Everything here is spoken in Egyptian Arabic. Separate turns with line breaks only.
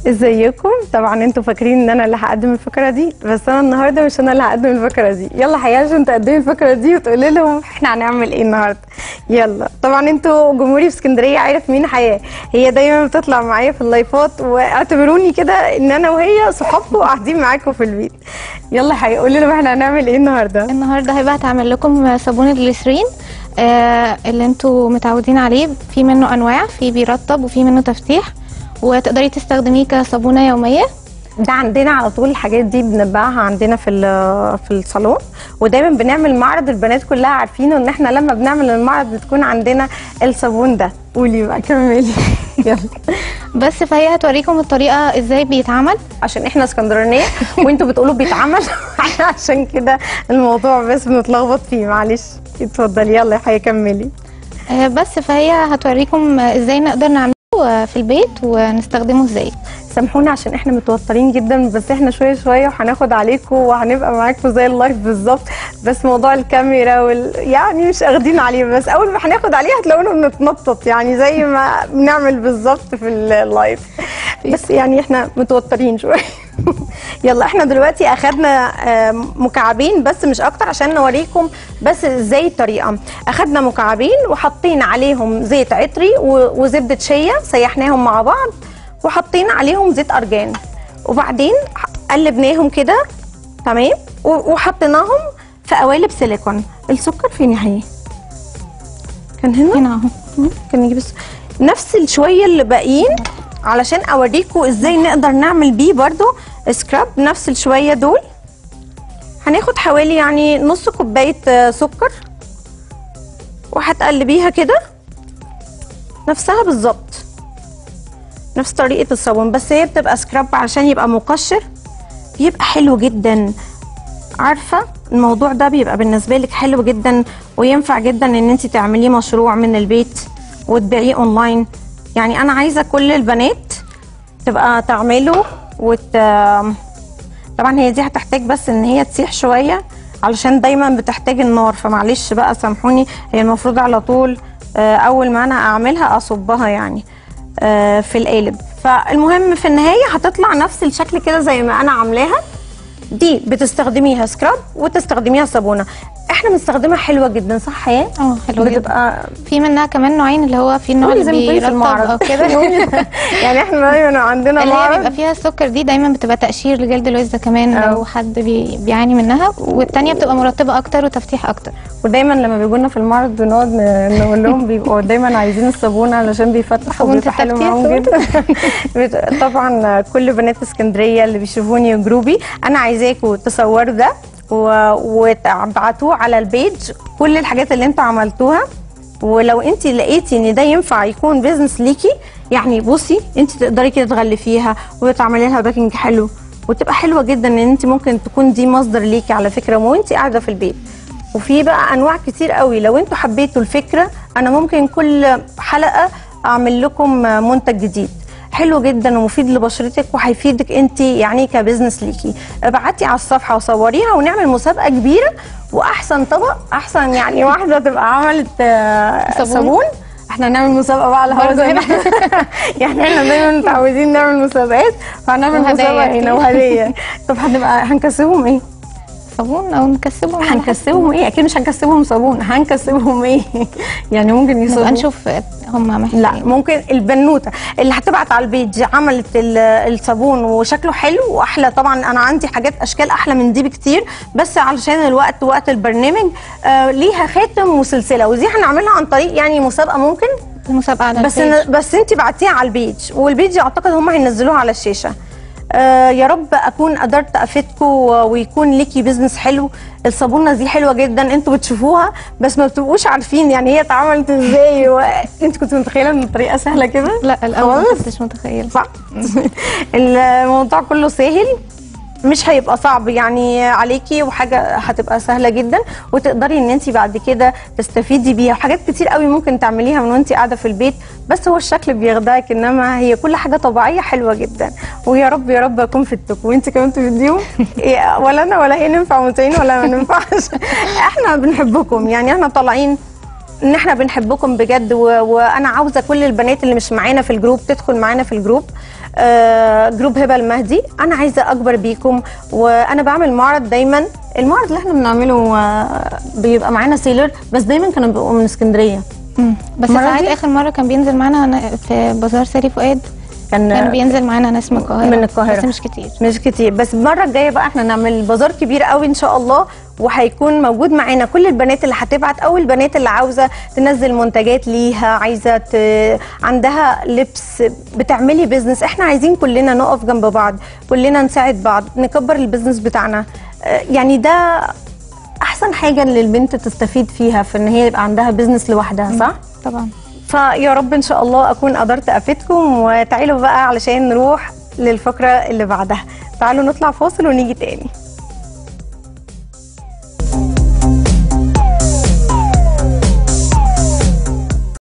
ازيكم طبعا انتوا فاكرين ان انا اللي هقدم الفقره دي بس انا النهارده مش انا اللي هقدم الفقره دي يلا حياه عشان تقدمي الفقره دي وتقولي لهم احنا هنعمل ايه النهارده يلا طبعا انتوا جمهوري في اسكندريه عارف مين حياه هي دايما بتطلع معايا في اللايفات واعتبروني كده ان انا وهي صحابكم وقاعدين معاكم في البيت يلا حياه قولي لهم احنا هنعمل ايه النهارده
النهارده هبه هتعمل لكم صابون الجليسرين آه اللي انتوا متعودين عليه في منه انواع في بيرطب وفي منه تفتيح وتقدري تستخدميه كصابونه يوميه
ده عندنا على طول الحاجات دي بنبيعها عندنا في ال- في الصالون ودايما بنعمل معرض البنات كلها عارفينه ان احنا لما بنعمل المعرض بتكون عندنا الصابون ده قولي بقى كملي يلا
بس فهي هتوريكم الطريقه ازاي بيتعمل
عشان احنا اسكندرانيه وانتوا بتقولوا بيتعمل عشان كده الموضوع بس بنتلخبط فيه معلش اتفضلي يلا يا حياه كملي
آه بس فهي هتوريكم ازاي نقدر نعمله آه، في البيت ونستخدمه ازاي
سامحونا عشان احنا متوترين جدا بس احنا شويه شويه وهناخد عليكم وهنبقى معاكم زي اللايف بالظبط بس موضوع الكاميرا وال... يعني مش اخدين عليه بس اول ما هناخد عليه هتلاقونا بنتنطط يعني زي ما بنعمل بالظبط في اللايف بس يعني احنا متوترين شويه يلا احنا دلوقتي اخدنا آه، مكعبين بس مش اكتر عشان نوريكم بس ازاي الطريقه اخدنا مكعبين وحطينا عليهم زيت عطري و- وزبده شيا سيحناهم مع بعض وحطينا عليهم زيت ارجان وبعدين قلبناهم كده تمام و- وحطيناهم في قوالب سيليكون السكر فين يا حقيقي كان هنا
هنا اهو
كان نجيب الس- نفس الشويه اللي باقيين علشان اوريكم ازاي نقدر نعمل بيه برضو سكراب نفس الشويه دول هناخد حوالي يعني نص كوبايه آه، سكر وهتقلبيها كده نفسها بالظبط نفس طريقه الصابون بس هي بتبقى سكراب عشان يبقى مقشر بيبقى حلو جدا عارفه الموضوع ده بيبقى بالنسبه لك حلو جدا وينفع جدا ان انت تعمليه مشروع من البيت وتبيعيه اونلاين يعني انا عايزه كل البنات تبقى تعمله وت طبعا هي دي هتحتاج بس ان هي تسيح شويه علشان دايما بتحتاج النار فمعلش بقى سامحوني هي المفروض على طول آه، اول ما انا اعملها اصبها يعني آه، في القالب فالمهم في النهايه هتطلع نفس الشكل كده زي ما انا عاملاها دي بتستخدميها سكراب وتستخدميها صابونه احنا بنستخدمها حلوه جدا صح حياه
اه حلو جدا
بتبقى
في منها كمان نوعين اللي هو في النوع
قولي
اللي
زي ما بتقولي في
بيرطب او
المعرض
كده
يعني احنا دايما عندنا
اللي هي بيبقى
معرض
فيها السكر دي دايما بتبقى تقشير لجلد الوز كمان
أه.
لو حد بي بيعاني منها والتانية بتبقى مرطبة اكتر وتفتيح اكتر
ودايما لما بيجوا لنا في المعرض بنقعد ن- نقول لهم بيبقوا دايما عايزين الصابونه علشان بيفتح
صابونة
وبيبقى حلو
التفتيح،
معاهم
صابونة
جدا بت- طبعا كل بنات اسكندريه اللي بيشوفوني جروبي انا عايزاكم تصوروا ده و- وتبعتوه على البيج كل الحاجات اللي انتوا عملتوها ولو انت لقيتي ان ده ينفع يكون بيزنس ليكي يعني بصي انت تقدري كده تغلفيها وتعملي لها باكينج حلو وتبقى حلوه جدا ان انت ممكن تكون دي مصدر ليكي على فكره وانت قاعده في البيت وفي بقى انواع كتير قوي لو انتوا حبيتوا الفكره انا ممكن كل حلقه اعمل لكم منتج جديد حلو جدا ومفيد لبشرتك وهيفيدك انت يعني كبزنس ليكي ابعتي على الصفحه وصوريها ونعمل مسابقه كبيره واحسن طبق احسن يعني واحده تبقى عملت آه،
صابون.
صابون احنا هنعمل مسابقه بقى على الهوا
برضه
زي ما
هنا.
يعني احنا دايما متعودين نعمل مسابقات فهنعمل
وهدايا
مسابقه هنا
كتير.
وهديه طب هنبقى هنكسبهم ايه؟
صابون او نكسبهم على حسب.
هنكسبهم ايه اكيد مش هنكسبهم صابون هنكسبهم ايه يعني ممكن
نبقى
يصابوا
نشوف هم
لا
محتاجين
ممكن البنوته اللي هتبعت على البيج عملت ال- الصابون وشكله حلو واحلى طبعا انا عندي حاجات اشكال احلى من دي بكتير بس علشان الوقت وقت البرنامج آه ليها خاتم وسلسله ودي هنعملها عن طريق يعني مسابقه ممكن
المسابقة على
بس
البيج.
إن بس انت بعتيها على البيج والبيج اعتقد هم هينزلوها على الشاشه آه يا رب اكون قدرت افيدكم ويكون ليكي بيزنس حلو الصابونه دي حلوه جدا انتوا بتشوفوها بس ما بتبقوش عارفين يعني هي اتعملت ازاي وانت كنت متخيله ان الطريقه سهله كده
لا الاول ما
خالص.
كنتش متخيل
صح الموضوع كله سهل مش هيبقى صعب يعني عليكي وحاجه هتبقى سهله جدا وتقدري ان انت بعد كده تستفيدي بيها حاجات كتير قوي ممكن تعمليها من وانت قاعده في البيت بس هو الشكل بيخدعك انما هي كل حاجه طبيعيه حلوه جدا ويا رب يا رب اكون فدتكم وانت كمان تفيديهم إيه، ولا انا ولا هي ننفع متين ولا ما ننفعش احنا بنحبكم يعني احنا طالعين ان احنا بنحبكم بجد و... وانا عاوزه كل البنات اللي مش معانا في الجروب تدخل معانا في الجروب آه جروب هبه المهدي انا عايزه اكبر بيكم وانا بعمل معرض دايما المعرض اللي احنا بنعمله آه بيبقى معانا سيلر بس دايما كانوا بيبقوا من اسكندريه
مم. بس
المرة
ساعات
دي-
اخر مره كان بينزل معانا ن- في بازار ساري فؤاد
كان
كان بينزل معانا ناس من القاهره
من القاهرة.
بس مش كتير
مش كتير بس المره الجايه بقى احنا نعمل بازار كبير قوي ان شاء الله وهيكون موجود معانا كل البنات اللي هتبعت او البنات اللي عاوزه تنزل منتجات ليها عايزه ت... عندها لبس بتعملي بيزنس احنا عايزين كلنا نقف جنب بعض كلنا نساعد بعض نكبر البيزنس بتاعنا آه، يعني ده احسن حاجه اللي البنت تستفيد فيها في ان هي يبقى عندها بيزنس لوحدها صح
طبعا
فيا رب ان شاء الله اكون قدرت افيدكم وتعالوا بقى علشان نروح للفقره اللي بعدها تعالوا نطلع فاصل ونيجي تاني